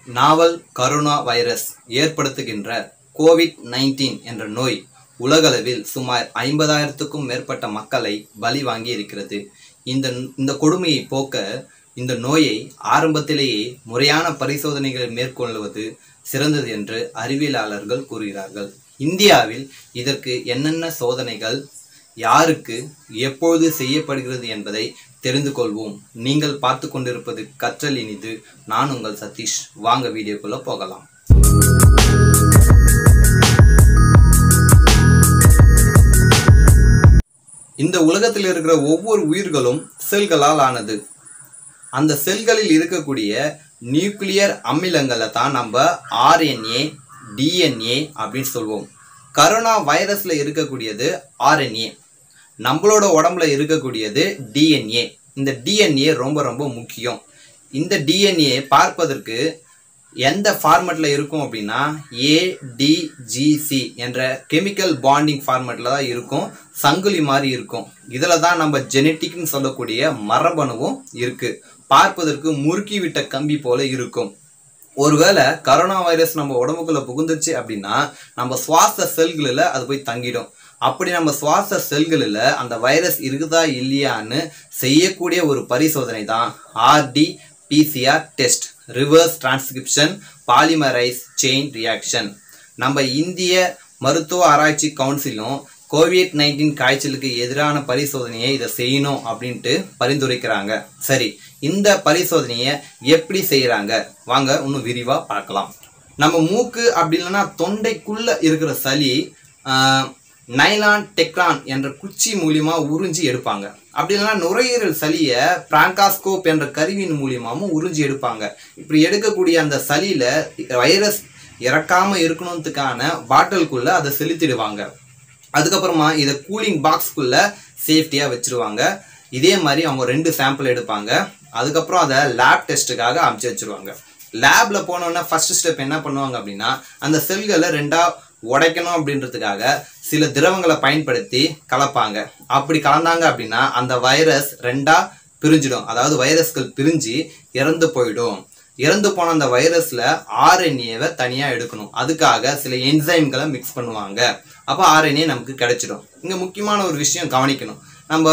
நாவல் corona virus ஏற்படுத்துகின்ற covid nineteen என்ற நோய் உலகளவில் சுமார் ஐம்பதாயிரத்துக்கும் மேற்பட்ட மக்களை பலி வாங்கி இருக்கிறது இந்த இந்த கொடுமையை போக்க இந்த நோயை ஆரம்பத்திலேயே முறையான பரிசோதனைகளை மேற்கொள்வது சிறந்தது என்று அறிவியலாளர்கள் கூறுகிறார்கள் இந்தியாவில் இதற்கு என்னென்ன சோதனைகள் யாருக்கு எப்பொழுது செய்யப்படுகிறது என்பதை தெரிந்து கொள்வோம் நீங்கள் பார்த்து கொண்டிருப்பது கற்றல் இனிது நான் உங்கள் சதீஷ் வாங்க வீடியோக்குள்ள போகலாம் இந்த உலகத்தில் இருக்கிற ஒவ்வொரு உயிர்களும் செல்களால் ஆனது அந்த செல்களில் இருக்கக்கூடிய நியூக்ளியர் அமிலங்களை தான் நம்ம ஆர்என்ஏ டிஎன்ஏ அப்படின்னு சொல்லுவோம் கரோனா வைரஸ்ல இருக்கக்கூடியது ஆர்என்ஏ நம்மளோட உடம்புல இருக்கக்கூடியது டிஎன்ஏ இந்த டிஎன்ஏ ரொம்ப ரொம்ப முக்கியம் இந்த டிஎன்ஏ பார்ப்பதற்கு எந்த ஃபார்மெட்ல இருக்கும் அப்படின்னா ஏடிஜிசி என்ற கெமிக்கல் பாண்டிங் ஃபார்மெட்ல தான் இருக்கும் சங்கிலி மாதிரி இருக்கும் இதில் தான் நம்ம ஜெனட்டிக்னு சொல்லக்கூடிய மரபணுவும் இருக்கு பார்ப்பதற்கு முறுக்கி விட்ட கம்பி போல இருக்கும் ஒருவேளை கரோனா வைரஸ் நம்ம உடம்புக்குள்ள புகுந்துச்சு அப்படின்னா நம்ம சுவாச செல்களில் அது போய் தங்கிடும் அப்படி நம்ம சுவாச செல்களில் அந்த வைரஸ் இருக்குதா இல்லையான்னு செய்யக்கூடிய ஒரு பரிசோதனை தான் RT PCR test reverse transcription polymerase chain reaction நம்ம இந்திய மருத்துவ ஆராய்ச்சி கவுன்சிலும் கோவிட் நைன்டீன் காய்ச்சலுக்கு எதிரான பரிசோதனையை இதை செய்யணும் அப்படின்ட்டு பரிந்துரைக்கிறாங்க சரி இந்த பரிசோதனையை எப்படி செய்யறாங்க வாங்க இன்னும் விரிவா பார்க்கலாம் நம்ம மூக்கு அப்படி இல்லைன்னா தொண்டைக்குள்ள இருக்கிற சளி நைலான் டெக்ரான் என்ற குச்சி மூலியமா உறிஞ்சி எடுப்பாங்க அப்படி இல்லைன்னா நுரையீரல் சளியை பிராங்காஸ்கோப் என்ற கருவியின் மூலியமாவும் உறிஞ்சி எடுப்பாங்க இப்படி எடுக்கக்கூடிய அந்த சளியில வைரஸ் இறக்காம இருக்கணுன்றதுக்கான பாட்டிலுக்குள்ள அதை செலுத்திடுவாங்க அதுக்கப்புறமா இதை கூலிங் பாக்ஸ்க்குள்ள சேஃப்டியா வச்சிருவாங்க இதே மாதிரி அவங்க ரெண்டு சாம்பிள் எடுப்பாங்க அதுக்கப்புறம் அதை லேப் டெஸ்ட்டுக்காக அமுச்சு வச்சிருவாங்க லேப்ல போனோன்னா ஃபர்ஸ்ட் ஸ்டெப் என்ன பண்ணுவாங்க அப்படின்னா அந்த செல்களை ரெண்டா உடைக்கணும் அப்படின்றதுக்காக சில திரவங்களை பயன்படுத்தி கலப்பாங்க அப்படி கலந்தாங்க அப்படின்னா அந்த வைரஸ் ரெண்டா பிரிஞ்சிடும் அதாவது வைரஸ்கள் பிரிஞ்சு இறந்து போயிடும் இறந்து போன அந்த வைரஸ்ல ஆர்என்ஏவை தனியா எடுக்கணும் அதுக்காக சில என்சைம்களை மிக்ஸ் பண்ணுவாங்க அப்போ ஆர்என்ஏ நமக்கு கிடைச்சிடும் இங்க முக்கியமான ஒரு விஷயம் கவனிக்கணும் நம்ம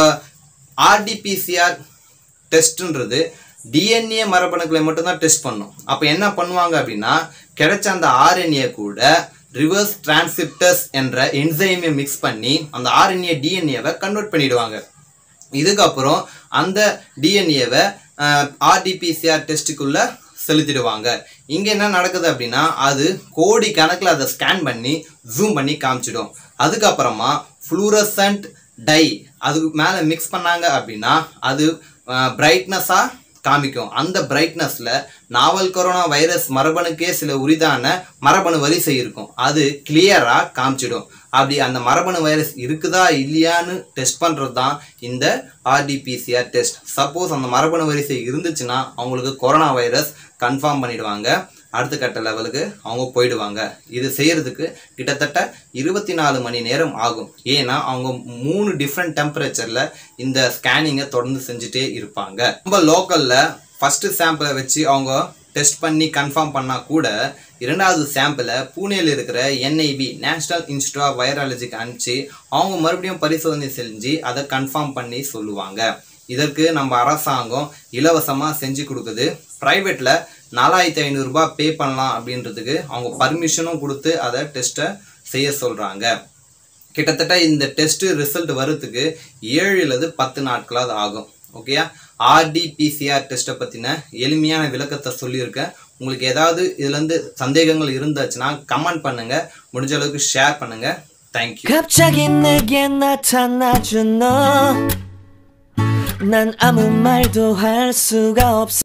ஆர்டிபிசிஆர் டெஸ்ட்ன்றது டிஎன்ஏ மரபணுக்களை மட்டும்தான் டெஸ்ட் பண்ணும் அப்போ என்ன பண்ணுவாங்க அப்படின்னா கிடைச்ச அந்த ஆர்என்ஏ கூட ரிவர்ஸ் டிரான்ஸ்கிரிப்டர்ஸ் என்ற என்சைமை மிக்ஸ் பண்ணி அந்த ஆர்என்ஏ டிஎன்ஏவை கன்வெர்ட் பண்ணிடுவாங்க இதுக்கப்புறம் அந்த டிஎன்ஏவை ஆர்டிபிசிஆர் டெஸ்ட்டுக்குள்ள செலுத்திடுவாங்க இங்கே என்ன நடக்குது அப்படின்னா அது கோடி கணக்கில் அதை ஸ்கேன் பண்ணி ஜூம் பண்ணி காமிச்சிடும் அதுக்கப்புறமா ஃப்ளூரசன்ட் டை அதுக்கு மேலே மிக்ஸ் பண்ணாங்க அப்படின்னா அது பிரைட்னஸாக காமிக்கும் அந்த பிரைட்னஸில் நாவல் கொரோனா வைரஸ் மரபணுக்கே சில உரிதான மரபணு வரிசை இருக்கும் அது கிளியராக காமிச்சிடும் அப்படி அந்த மரபணு வைரஸ் இருக்குதா இல்லையான்னு டெஸ்ட் பண்ணுறது தான் இந்த ஆர்டிபிசிஆர் டெஸ்ட் சப்போஸ் அந்த மரபணு வரிசை இருந்துச்சுன்னா அவங்களுக்கு கொரோனா வைரஸ் கன்ஃபார்ம் பண்ணிடுவாங்க அடுத்த கட்ட லெவலுக்கு அவங்க போயிடுவாங்க இது செய்யறதுக்கு கிட்டத்தட்ட இருபத்தி நாலு மணி நேரம் ஆகும் ஏன்னா அவங்க மூணு டிஃப்ரெண்ட் டெம்பரேச்சர்ல இந்த ஸ்கேனிங்கை தொடர்ந்து செஞ்சுட்டே இருப்பாங்க நம்ம லோக்கல்ல ஃபர்ஸ்ட் சாம்பிளை வச்சு அவங்க டெஸ்ட் பண்ணி கன்ஃபார்ம் பண்ணா கூட இரண்டாவது சாம்பிளை பூனேல இருக்கிற என்ஐபி நேஷனல் இன்ஸ்டியூட் ஆஃப் வைராலஜிக்கு அனுப்பிச்சு அவங்க மறுபடியும் பரிசோதனை செஞ்சு அதை கன்ஃபார்ம் பண்ணி சொல்லுவாங்க இதற்கு நம்ம அரசாங்கம் இலவசமாக செஞ்சு கொடுக்குது ப்ரைவேட்டில் நாலாயிரத்தி ஐநூறுரூபா பே பண்ணலாம் அப்படின்றதுக்கு அவங்க பர்மிஷனும் கொடுத்து அதை டெஸ்ட்டை செய்ய சொல்கிறாங்க கிட்டத்தட்ட இந்த டெஸ்ட் ரிசல்ட் வர்றதுக்கு ஏழுலது பத்து நாட்களாவது ஆகும் ஓகேயா ஆர்டிபிசிஆர் டெஸ்ட்டை பற்றின எளிமையான விளக்கத்தை சொல்லியிருக்கேன் உங்களுக்கு ஏதாவது இதுலேருந்து சந்தேகங்கள் இருந்தாச்சுன்னா கமெண்ட் பண்ணுங்கள் முடிஞ்ச அளவுக்கு ஷேர் பண்ணுங்கள் தேங்க்யூ 갑자기 내게 나타나준 너 난 아무 말도 할 수가 없어